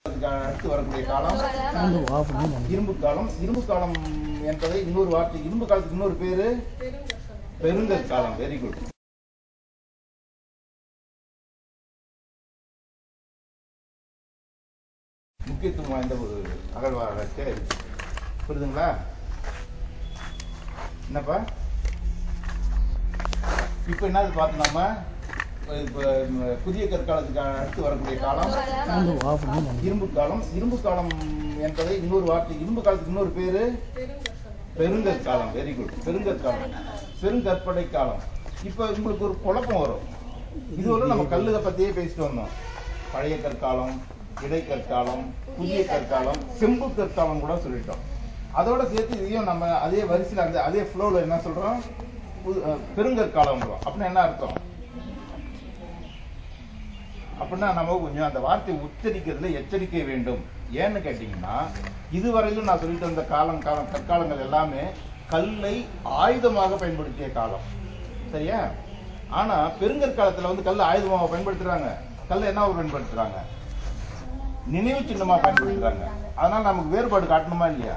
அதுக்கு அடுத்து வரக்கூடிய காலம் வந்து ஆஃப் பண்ணி இரும்பு காலம் இரும்பு காலம் என்பதை இன்னொரு வார்த்தை இரும்பு காலத்துக்கு இன்னொரு பேரு பெருங்கற்காலம் வெரி குட் முக்கியத்துவம் வாய்ந்த ஒரு அகழ்வாராய்ச்சியா இருக்கு புரியுதுங்களா என்னப்பா இப்ப என்னது பார்த்தோம்னா இப்ப ம், புதிய கற்காலத்துக்கு அடுத்து வரக்கூடிய காலம் வந்து ஆஃப் பண்ணி இரும்பு காலம் இரும்பு காலம் என்பதை இன்னொரு வார்த்தை இரும்பு காலத்துக்கு இன்னொரு பேரு பெருங்கற்காலம் வெரி குட் பெருங்கற்காலம் பெருங்கற்படை காலம் இப்ப உங்களுக்கு ஒரு குழப்பம் வரும் இதுவரை நம்ம கல்லுக பத்தியே பேசிட்டு வந்தோம் பழைய கற்காலம் இடைக்கற்காலம் புதிய கற்காலம் செம்பு கற்காலம் கூட சொல்லிட்டோம் அதோட சேர்த்து இதையும் நம்ம அதே வரிசையில் அந்த அதே ஃப்ளோல என்ன சொல்றோம் புது- அஹ், பெருங்கற்காலம் அப்படின்னா என்ன அர்த்தம் அப்படின்னா நம்ம கொஞ்சம் அந்த வார்த்தையை உச்சரிக்கிறதுல எச்சரிக்கை வேண்டும் ஏன்னு கேட்டீங்கன்னா இதுவரையிலும் நான் சொல்லிட்டு வந்த காலம் காலம் கற்காலங்கள் எல்லாமே கல்லை ஆயுதமாக பயன்படுத்திய காலம் சரியா ஆனா பெருங்கற்காலத்துல வந்து கல் ஆயுதமாக பயன்படுத்துறாங்க கல்லை என்ன பயன்படுத்துறாங்க நினைவு சின்னமா பயன்படுத்துறாங்க அதனால நமக்கு வேறுபாடு காட்டணுமா இல்லையா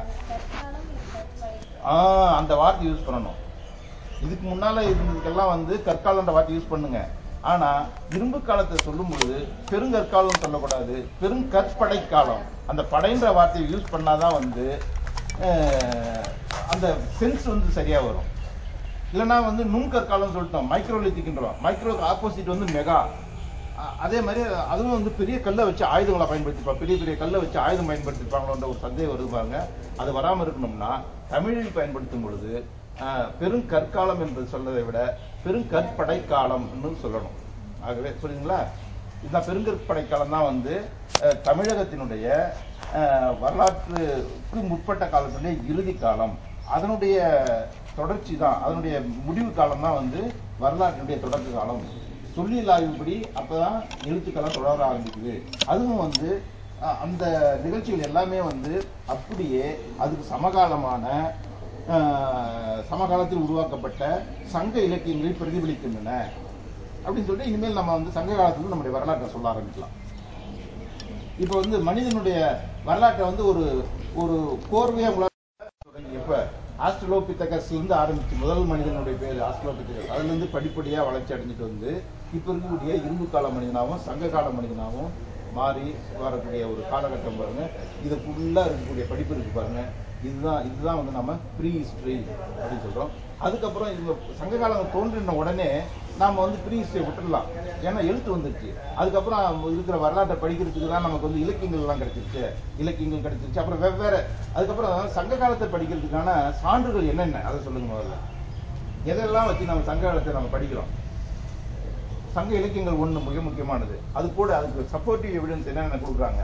ஆஹ் அந்த வார்த்தை யூஸ் பண்ணணும் இதுக்கு முன்னால இருந்ததுக்கெல்லாம் வந்து கற்காலன்ற வார்த்தை யூஸ் பண்ணுங்க ஆனா இரும்பு காலத்தை சொல்லும் பொழுது பெருங்கற்காலம் சொல்லக்கூடாது பெருங்கற்படை காலம் அந்த படைன்ற வார்த்தையை யூஸ் பண்ணாதான் வந்து அஹ், அந்த சென்ஸ் வந்து சரியா வரும் இல்லைன்னா வந்து நுண்கற்காலம் சொல்லிட்டோம் மைக்ரோலித்திக்ன்றோம் மைக்ரோ ஆப்போசிட் வந்து மெகா அ- அதே மாதிரி அதுவும் வந்து பெரிய கல்லை வச்சு ஆயுதங்களை பயன்படுத்திப்பாங்க பெரிய பெரிய கல்லை வச்சு ஆயுதம் பயன்படுத்திப்பாங்களோன்ற ஒரு சந்தேகம் வருது பாருங்க அது வராம இருக்கணும்னா தமிழில் பயன்படுத்தும் பொழுது அஹ், பெருங்கற்காலம் என்று சொல்வதை விட பெருங்கற்படை காலம்னு சொல்லணும் ஆகவே புரியுதுங்களா இதுதான் பெருங்கற்படை காலம் தான் வந்து அஹ், தமிழகத்தினுடைய அஹ், வரலாற்றுக்கு முற்பட்ட காலத்துடைய இறுதி காலம் அதனுடைய தொடர்ச்சி தான் அதனுடைய முடிவு காலம் தான் வந்து வரலாற்றினுடைய தொடக்க காலம் சொல்லியல் ஆய்வுப்படி அப்பதான் எழுத்துக்கெல்லாம் தொடர ஆரம்பிக்குது அதுவும் வந்து அஹ், அந்த நிகழ்ச்சிகள் எல்லாமே வந்து அப்படியே அதுக்கு சமகாலமான அஹ், சமகாலத்தில் உருவாக்கப்பட்ட சங்க இலக்கியங்களை பிரதிபலிக்கின்றன அப்படின்னு சொல்லிட்டு இனிமேல் நம்ம வந்து சங்க காலத்துல நம்முடைய வரலாற்றை சொல்ல ஆரம்பிக்கலாம் இப்போ வந்து மனிதனுடைய வரலாற்றை வந்து ஒரு ஒரு கோர்வையா உங்களால தொடங்கி எப்ப ஆஸ்ட்ரலோபித்தகஸ்ல இருந்து ஆரம்பிச்சு முதல் மனிதனுடைய பேர் ஆஸ்ட்ரலோபித்தகஸ் அதுல இருந்து படிப்படியா வளர்ச்சி அடைஞ்சிட்டு வந்து இப்ப இருக்கக்கூடிய இரும்பு கால மனிதனாகவும் சங்க கால மனிதனாகவும் மாறி வரக்கூடிய ஒரு காலகட்டம் பாருங்க இது ஃபுல்லா இருக்கக்கூடிய படிப்பு இருக்கு பாருங்க இதுதான் இதுதான் வந்து நம்ம ப்ரீ ஹிஸ்டரி அப்படின்னு சொல்றோம் அதுக்கப்புறம் இவங்க சங்க காலம் தோன்றின உடனே நாம வந்து ப்ரீ ஹிஸ்டரி விட்டுடலாம் ஏன்னா எழுத்து வந்துருச்சு அதுக்கப்புறம் இருக்கிற வரலாற்றை படிக்கிறதுக்கு தான் நமக்கு வந்து இலக்கியங்கள் எல்லாம் கிடைச்சிருச்சு இலக்கியங்கள் கிடைச்சிருச்சு அப்புறம் வெவ்வேறு அதுக்கப்புறம் சங்க காலத்தை படிக்கிறதுக்கான சான்றுகள் என்னென்ன அதை சொல்லுங்க முதல்ல எதெல்லாம் வச்சு நம்ம சங்க காலத்தை நம்ம படிக்கிறோம் சங்க இலக்கியங்கள் ஒண்ணு மிக முக்கியமானது அது கூட அதுக்கு சப்போர்ட்டிவ் எவிடன்ஸ் என்னென்ன கொடுக்குறாங்க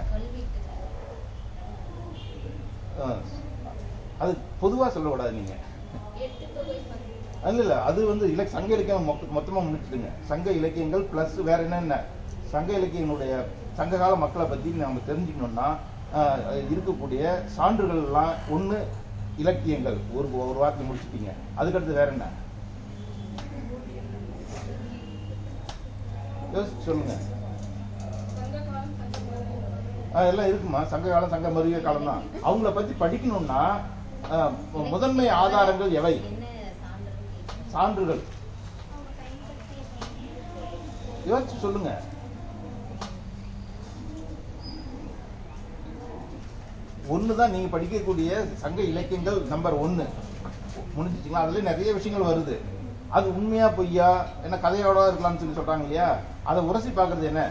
ஆ. அது பொதுவா சொல்லக்கூடாது நீங்க இல்ல இல்ல அது வந்து இல சங்க இலக்கியம் மொத்த- மொத்தமா முடிச்சுடுங்க சங்க இலக்கியங்கள் பிளஸ் வேற என்னென்ன சங்க இலக்கியங்களுடைய சங்க கால மக்களை பத்தி நம்ம தெரிஞ்சுக்கணும்னா ஆஹ், இருக்கக்கூடிய சான்றுகள் எல்லாம் ஒண்ணு இலக்கியங்கள் ஒரு ஒரு வார்த்தை முடிச்சிட்டீங்க அதுக்கடுத்து வேற என்ன யோசிச்சு சொல்லுங்க ஆஹ், எல்லாம் இருக்குமா சங்க காலம் சங்க மருவிய காலம் தான் அவங்கள பத்தி படிக்கணும்னா ஆஹ், முதன்மை ஆதாரங்கள் எவை சான்றுகள் யோசிச்சு சொல்லுங்க ஒண்ணுதான் நீங்க படிக்கக்கூடிய சங்க இலக்கியங்கள் நம்பர் ஒன்னு முடிஞ்சிச்சுங்களா அதுல நிறைய விஷயங்கள் வருது அது உண்மையா பொய்யா என்ன கதையோட இருக்கலாம்னு சொல்லி சொல்றாங்க இல்லையா அதை உரசி பார்க்கிறது என்ன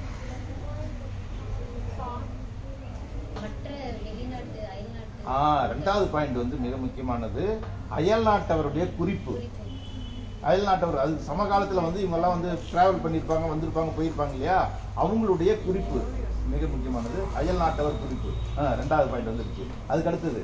மற்ற வெளிநாட்டு அயல்நாட்டு ஆ ரெண்டாவது பாயிண்ட் வந்து மிக முக்கியமானது அயல் நாட்டவருடைய குறிப்பு அயல் நாட்டவர் அது சமகாலத்துல வந்து இவங்க எல்லாம் வந்து டிராவல் பண்ணியிருப்பாங்க வந்திருப்பாங்க போயிருப்பாங்க இல்லையா அவங்களுடைய குறிப்பு மிக முக்கியமானது அயல் நாட்டவர் குறிப்பு ஆ, ரெண்டாவது பாயிண்ட் வந்துருச்சு அதுக்கு அடுத்தது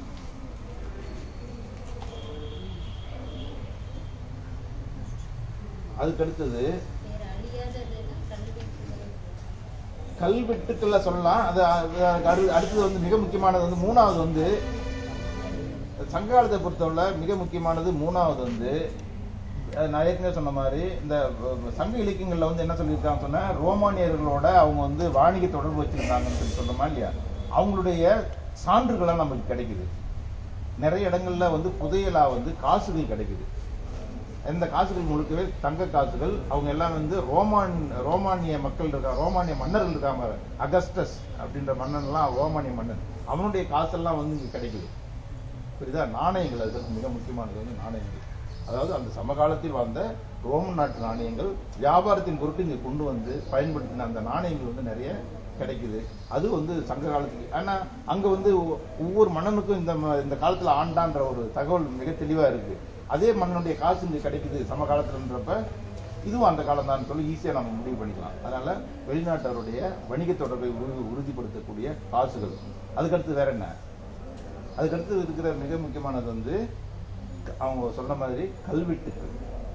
அதுக்கு அடுத்தது வேற அழியாததுன்னா கல்வி கல்வெட்டுக்கள்ல சொல்லலாம் அது அது அடு- அடுத்தது வந்து மிக முக்கியமானது வந்து மூணாவது வந்து சங்ககாலத்தை பொறுத்தவரை மிக முக்கியமானது மூணாவது வந்து அஹ் நான் ஏற்கனவே சொன்ன மாதிரி இந்த அஹ், சங்க இலக்கியங்கள்ல வந்து என்ன சொல்லியிருக்காங்க சொன்னா ரோமானியர்களோட அவங்க வந்து வாணிக தொடர்பு வச்சிருந்தாங்கன்னு சொல்லி சொன்னோமா இல்லையா அவங்களுடைய சான்றுகள்லாம் நமக்கு கிடைக்குது நிறைய இடங்கள்ல வந்து புதையலா வந்து காசுகள் கிடைக்குது இந்த காசுகள் முழுக்கவே தங்க காசுகள் அவங்க எல்லாம் வந்து ரோமான் ரோமானிய மக்கள் இருக்கா ரோமானிய மன்னர்கள் இருக்காங்க அகஸ்டஸ் அப்படின்ற மன்னன் எல்லாம் ரோமானிய மன்னன் அவனுடைய காசெல்லாம் வந்து இங்க கிடைக்குது புரியுதா நாணயங்கள் அதுக்கு மிக முக்கியமானது வந்து நாணயங்கள் அதாவது அந்த சமகாலத்தில் வாழ்ந்த ரோமன் நாட்டு நாணயங்கள் வியாபாரத்தின் பொருட்டு இங்க கொண்டு வந்து பயன்படுத்தின அந்த நாணயங்கள் வந்து நிறைய கிடைக்குது அது வந்து சங்க காலத்துக்கு ஆனா அங்க வந்து ஒ- ஒவ்வொரு மன்னனுக்கும் இந்த ம- இந்த காலத்துல ஆண்டான்ற ஒரு தகவல் மிக தெளிவா இருக்கு அதே மன்னனுடைய காசு இங்க கிடைக்குது சமகாலத்துலன்றப்ப இதுவும் அந்த காலம் தான் சொல்லி ஈஸியா நம்ம முடிவு பண்ணிக்கலாம் அதனால வெளிநாட்டவருடைய வணிக தொடர்பை உறு- உறுதிப்படுத்தக்கூடிய காசுகள் அதுக்கடுத்து வேற என்ன அதுக்கடுத்து இருக்கிற மிக முக்கியமானது வந்து க- அவங்க சொன்ன மாதிரி கல்வெட்டுக்கள்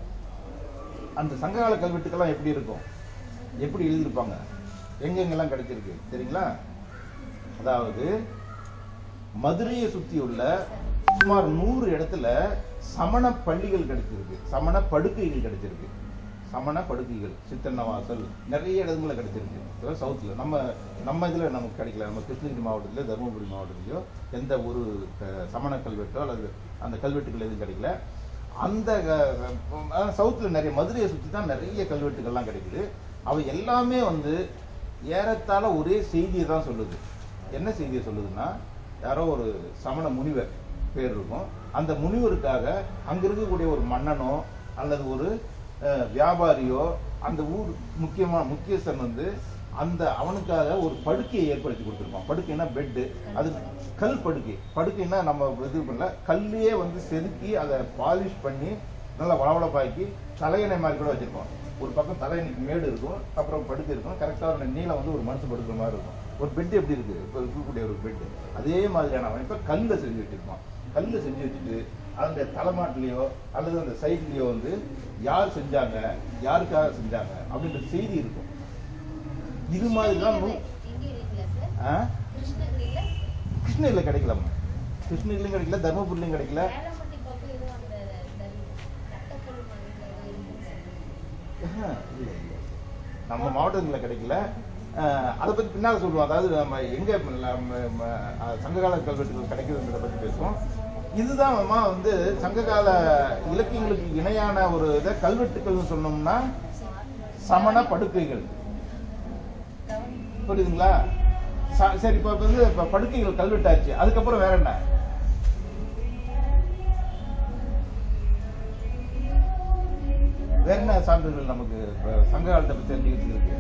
அந்த சங்ககால கல்வெட்டுக்கெல்லாம் எப்படி இருக்கும் எப்படி எழுதியிருப்பாங்க எங்கெங்கெல்லாம் கிடைச்சிருக்கு சரிங்களா அதாவது மதுரையை சுத்தியுள்ள சுமார் நூறு இடத்துல சமண பள்ளிகள் கிடைச்சிருக்கு சமண படுக்கைகள் கிடைச்சிருக்கு சமண படுக்கைகள் சித்தன்னவாசல் நிறைய இடங்கள்ல கிடைச்சிருக்கு இதெல்லாம் சவுத்துல நம்ம நம்ம இதுல நமக்கு கிடைக்கல நம்ம கிருஷ்ணகிரி மாவட்டத்திலயோ தருமபுரி மாவட்டத்திலயோ எந்த ஒரு அஹ், சமண கல்வெட்டோ அல்லது அந்த கல்வெட்டுகள் எதுவும் கிடைக்கல அந்த அஹ், அஹ், சவுத்துல நிறைய மதுரையை சுத்தி தான் நிறைய கல்வெட்டுகள்லாம் கிடைக்குது அவை எல்லாமே வந்து ஏறத்தாழ ஒரே செய்தியை தான் சொல்லுது என்ன செய்தியை சொல்லுதுன்னா யாரோ ஒரு சமண முனிவர் பேர் இருக்கும் அந்த முனிவருக்காக அங்க இருக்கக்கூடிய ஒரு மன்னனோ அல்லது ஒரு அஹ், வியாபாரியோ அந்த ஊர் முக்கியமா முக்கியஸ்தன் வந்து அந்த அவனுக்காக ஒரு படுக்கையை ஏற்படுத்தி கொடுத்துருப்பான் படுக்கைன்னா பெட்டு அது கல் படுக்கை படுக்கைன்னா நம்ம இது பண்ணல கல்லையே வந்து செதுக்கி அதை பாலிஷ் பண்ணி நல்லா வளவளப்பாக்கி தலையணை மாதிரி கூட வச்சிருப்போம் ஒரு பக்கம் தலையணைக்கு மேடு இருக்கும் அப்புறம் படுக்கை இருக்கும் கரெக்டாக நீளம் வந்து ஒரு மனுஷன் படுக்கிற மாதிரி இருக்கும் ஒரு பெட் எப்படி இருக்கு இப்போ இருக்கக்கூடிய ஒரு பெட் அதே மாதிரியான அமைப்பை கல்ல செஞ்சு வச்சிருப்பான் கல்ல செஞ்சு வச்சுட்டு அந்த தலைமாட்டிலையோ அல்லது அந்த சைட்லயோ வந்து யார் செஞ்சாங்க யாருக்காக செஞ்சாங்க அப்படின்ற செய்தி இருக்கும் இது மாதிரி தான் நூ- எங்க இருக்குல்ல சார் ஆ? கிருஷ்ணகிரியில கிருஷ்ணகிரியில கிடைக்கலாமா கிருஷ்ணகிரிலையும் கிடைக்கல தர்மபுரிலையும் கிடைக்கல வேளாம்பட்டி பக்கம் எதுவும் அந்த கட்டக்கல் மண்ணில் எதுவும் இருக்குங்க ஆஹா, இல்ல, இல்ல. நம்ம மாவட்டங்களில் கிடைக்கல அஹ், அதை பத்தி பின்னால சொல்லுவோம் அதாவது நம்ம எங்க நம்ம, ம, அஹ், சங்ககால கல்வெட்டுகள் கிடைக்குதுன்றத பத்தி பேசுவோம் இதுதான் அம்மா வந்து சங்ககால இலக்கியங்களுக்கு இணையான ஒரு இதை கல்வெட்டுகள்னு சொன்னோம்னா சமண படுக்கைகள் புரியுதுங்களா ச- சரி இப்ப வந்து இப்ப படுக்கைகள் கல்வெட்டாச்சு அதுக்கப்புறம் வேற என்ன வேற என்ன சான்றுகள் நமக்கு இப்ப சங்க காலத்தை பத்தி தெரிஞ்சுக்கிட்டு இருக்கு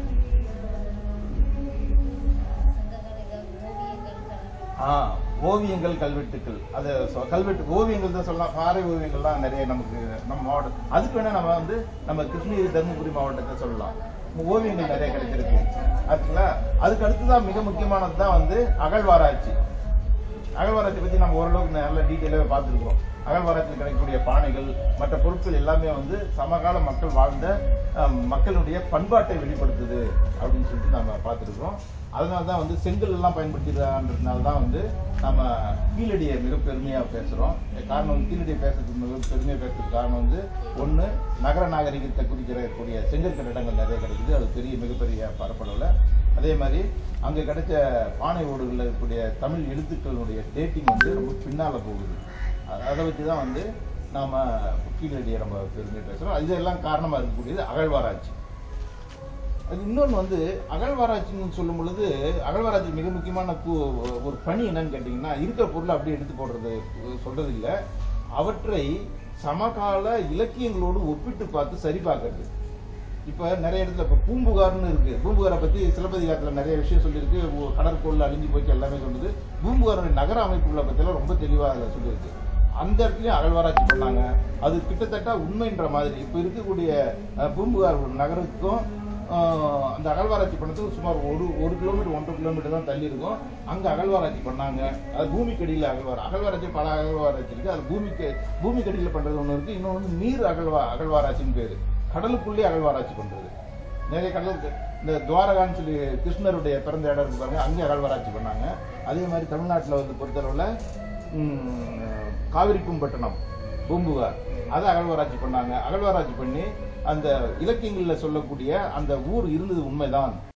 சங்ககால ஓவியங்கள் கல்வெட்டு ஆ ஓவியங்கள் கல்வெட்டுக்கள் அது சொ- கல்வெட்டு ஓவியங்கள் தான் சொல்லலாம் பாறை ஓவியங்கள்லாம் நிறைய நமக்கு நம்ம மாவட்டம் அதுக்கு வேணா நம்ம வந்து நம்ம கிருஷ்ணகிரி தருமபுரி மாவட்டத்தை சொல்லலாம் ஓவியங்கள் நிறைய கிடைச்சிருக்கு ஆச்சுங்களா அதுக்கு அடுத்துதான் மிக முக்கியமானது தான் வந்து அகழ்வாராய்ச்சி அகழ்வாராய்ச்சி பத்தி நம்ம ஓரளவுக்கு நல்ல டீட்டெயிலாக பார்த்துருக்கோம் அகழ்வாராய்ச்சியில் கிடைக்கக்கூடிய பானைகள் மற்ற பொருட்கள் எல்லாமே வந்து சமகால மக்கள் வாழ்ந்த அஹ், மக்களுடைய பண்பாட்டை வெளிப்படுத்துது அப்படின்னு சொல்லிட்டு நம்ம பார்த்துருக்கோம் அதனால தான் வந்து செங்கல் எல்லாம் பயன்படுத்திடுறான்றதுனால தான் வந்து நம்ம கீழடியை மிக பெருமையா பேசுறோம் காரணம் வந்து கீழடியை பேசுறதுக்கு மிக பெருமையா பேசுறதுக்கு காரணம் வந்து ஒண்ணு நகர நாகரிகத்தை குறிக்கிறக்கூடிய செங்கல் கட்டிடங்கள் நிறைய கிடைக்குது அது பெரிய மிகப்பெரிய பரப்பளவுல அதே மாதிரி அங்க கிடைச்ச பானை ஓடுகளில் இருக்கக்கூடிய தமிழ் எழுத்துக்களுடைய டேட்டிங் வந்து ரொம்ப பின்னால போகுது அ- அதை வச்சு தான் வந்து நாம கீழடியை நம்ம பெருமையா பேசுறோம் இதெல்லாம் காரணமா இருக்கக்கூடியது அகழ்வாராய்ச்சி அது இன்னொன்று வந்து அகழ்வாராய்ச்சின்னு சொல்லும் பொழுது அகழ்வாராய்ச்சி மிக முக்கியமான கு- ஒரு பணி என்னன்னு கேட்டிங்கன்னா இருக்கிற பொருளை அப்படியே எடுத்து போடுறது அஹ், சொல்றது இல்ல அவற்றை சமகால இலக்கியங்களோடு ஒப்பிட்டு பார்த்து சரி பார்க்கறது இப்ப நிறைய இடத்துல இப்ப பூம்புகார்னு இருக்கு பூம்புகாரை பத்தி சிலப்பதிகாரத்துல நிறைய விஷயம் சொல்லியிருக்கு ஒ- கடற்கோள்ல அழிஞ்சு போச்சு எல்லாமே சொல்லுது பூம்புகாருடைய நகர அமைப்புகளை பத்தியெல்லாம் ரொம்ப தெளிவா அதுல சொல்லியிருக்கு அந்த இடத்துலயும் அகழ்வாராய்ச்சி பண்ணாங்க அது கிட்டத்தட்ட உண்மைன்ற மாதிரி இப்ப இருக்கக்கூடிய அஹ், பூம்புகார் நகருக்கும் ஆஹ், அந்த அகழ்வாராய்ச்சி பண்ணதுக்கு சுமார் ஒரு ஒரு கிலோமீட்டர் ஒன்றரை கிலோமீட்டர் தான் தள்ளி இருக்கும் அங்க அகழ்வாராய்ச்சி பண்ணாங்க அது பூமிக்கடியில அகழ்வார் அகழ்வாராய்ச்சி பல அகழ்வாராய்ச்சி இருக்கு அது பூமிக்கு பூமிக்கடியில பண்றது ஒண்ணு இருக்கு இன்னொன்று வந்து நீர் அகழ்வா அகழ்வாராய்ச்சின்னு பேரு கடலுக்குள்ளே அகழ்வாராய்ச்சி பண்றது நிறைய கடல் இந்த துவாரகான்னு சொல்லி கிருஷ்ணருடைய பிறந்த இடம் இருக்கு பாருங்க அங்கே அகழ்வாராய்ச்சி பண்ணாங்க அதே மாதிரி தமிழ்நாட்டுல வந்து பொறுத்தளவுல ம், காவிரிப்பூம்பட்டினம் பூம்புகார் அதை அகழ்வாராய்ச்சி பண்ணாங்க அகழ்வாராய்ச்சி பண்ணி அந்த இலக்கியங்கள்ல சொல்லக்கூடிய அந்த ஊர் இருந்தது உண்மைதான்